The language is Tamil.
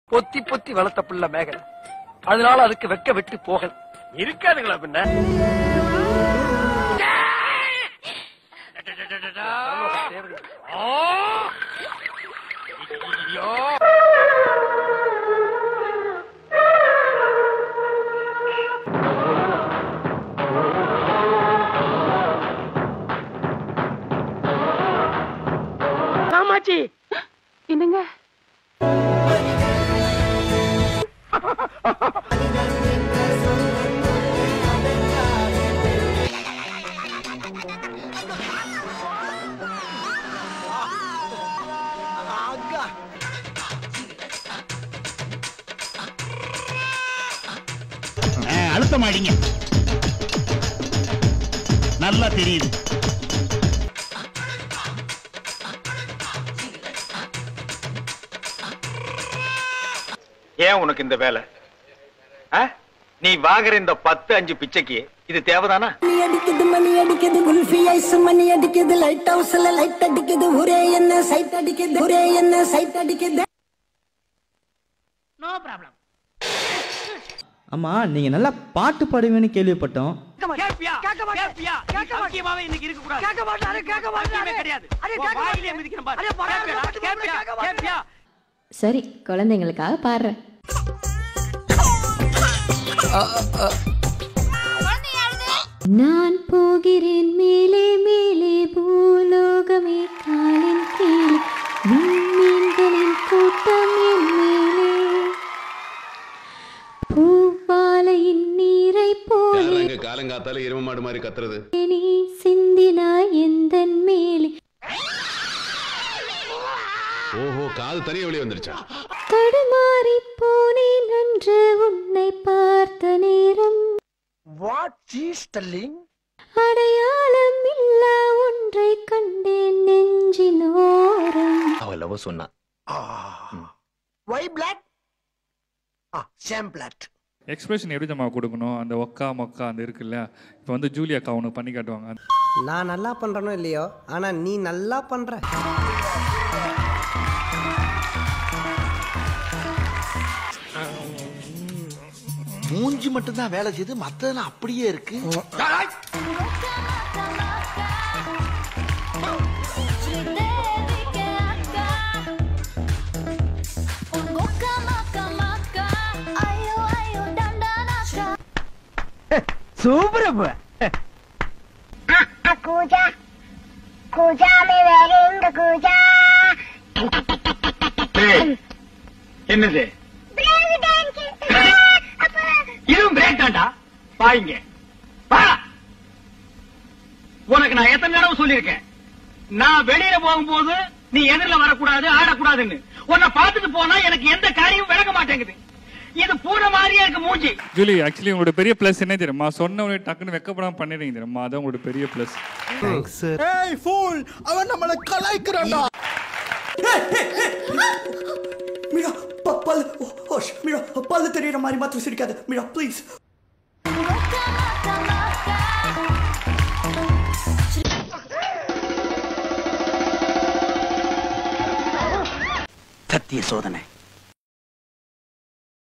பொத்தி பொத்தி வளர்த்த பிள்ளை மேகலை அதனால அதுக்கு வெக்க விட்டு போகல இருக்காதுங்களா பின்ன காமாட்சி என்னங்க அழுத்தம் அடிங்க நல்லா தெரியுது ஏன் உனக்கு இந்த வேலை ஆ? நீ வாங்குற இந்த பத்து அஞ்சு பிச்சைக்கு இது தேவைதானா மணி அடிக்குது மணி அடிக்குது குல்ஃபி ஐஸ் மணி அடிக்குது லைட் ஹவுஸ்ல லைட் அடிக்குது ஒரே என்ன சைட் அடிக்குது ஒரே என்ன சைட் அடிக்குது நோ ப்ராப்ளம் ஆமா நீங்க நல்லா பாட்டு பாடுவீங்கன்னு கேள்விப்பட்டோம் கேப்பியா கேப்பியா சத்தியமாவே இன்னைக்கு இருக்க கூடாது கேட்க மாட்டாரு கேட்க மாட்டாரு கிடையாது உன் வாயிலே மிதிக்கிறேன் பாரு கேப்பியா கேப்பியா சரி குழந்தைங்களுக்காக பாடுறேன் நான் போகிறேன் மேலே மேலே பூலோகமே காலின் கீழே விண்மீன்களின் கூட்டம் என் மேலே பூவாலையின் நீரை போலே காலங்காத்தால எரும மாடு மாதிரி கத்துறது நீ சிந்தினாய் எந்தன் மேலே ஓஹோ காது தனியா வெளியே வந்துருச்சா தடுமாறி போனேன் அன்று உன்னை பார்த்த நேரம் வாட் சீஸ் டெல்லிங் அடையாளம் இல்லா ஒன்றை கண்டேன் நெஞ்சினோரம் அவளவோ சொன்னா வை பிளாக் ஆ சேம் பிளாக் எக்ஸ்பிரஷன் எப்படி நம்ம கொடுக்கணும் அந்த ஒக்கா மொக்கா அந்த இருக்கு இல்லையா இப்போ வந்து ஜூலி அக்கா ஒன்று பண்ணி காட்டுவாங்க நான் நல்லா பண்றேனோ இல்லையோ ஆனா நீ நல்லா பண்ற மூஞ்சி மட்டும் தான் வேலை செய்யுது மத்ததெல்லாம் அப்படியே இருக்கு சூப்பர் அப்ப கூஜா கூஜா மே வேறெங்க கூஜா என்னது பிரேக் டான்ஸ் இதுவும் பிரேக் தான்டா பாயிங்க வா உனக்கு நான் எத்தனை தடவை சொல்லியிருக்கேன் நான் வெளியில போகும்போது நீ எதிரில வரக்கூடாது ஆடக்கூடாதுன்னு உன்னை பார்த்துட்டு போனா எனக்கு எந்த காரியமும் விளக்க மாட்டேங்குது இது பூனை மாதிரியே இருக்கு மூஞ்சி ஜூலி ஆக்சுவலி உங்களோட பெரிய ப்ளஸ் என்ன தெரியுமா சொன்ன உடனே டக்குன்னு வெக்கப்படாம பண்ணிடுறீங்க தெரியுமா அதான் உங்களோட பெரிய ப்ளஸ் ஏய் ஃபூல் அவன் நம்மள கலாய்க்கிறான்டா மீரா ப- பல்லு ஓ, ஓஷ் மீரா பல்லு தெரியற மாதிரி மாத்திரம் சிரிக்காத மீரா ப்ளீஸ் சத்திய சோதனை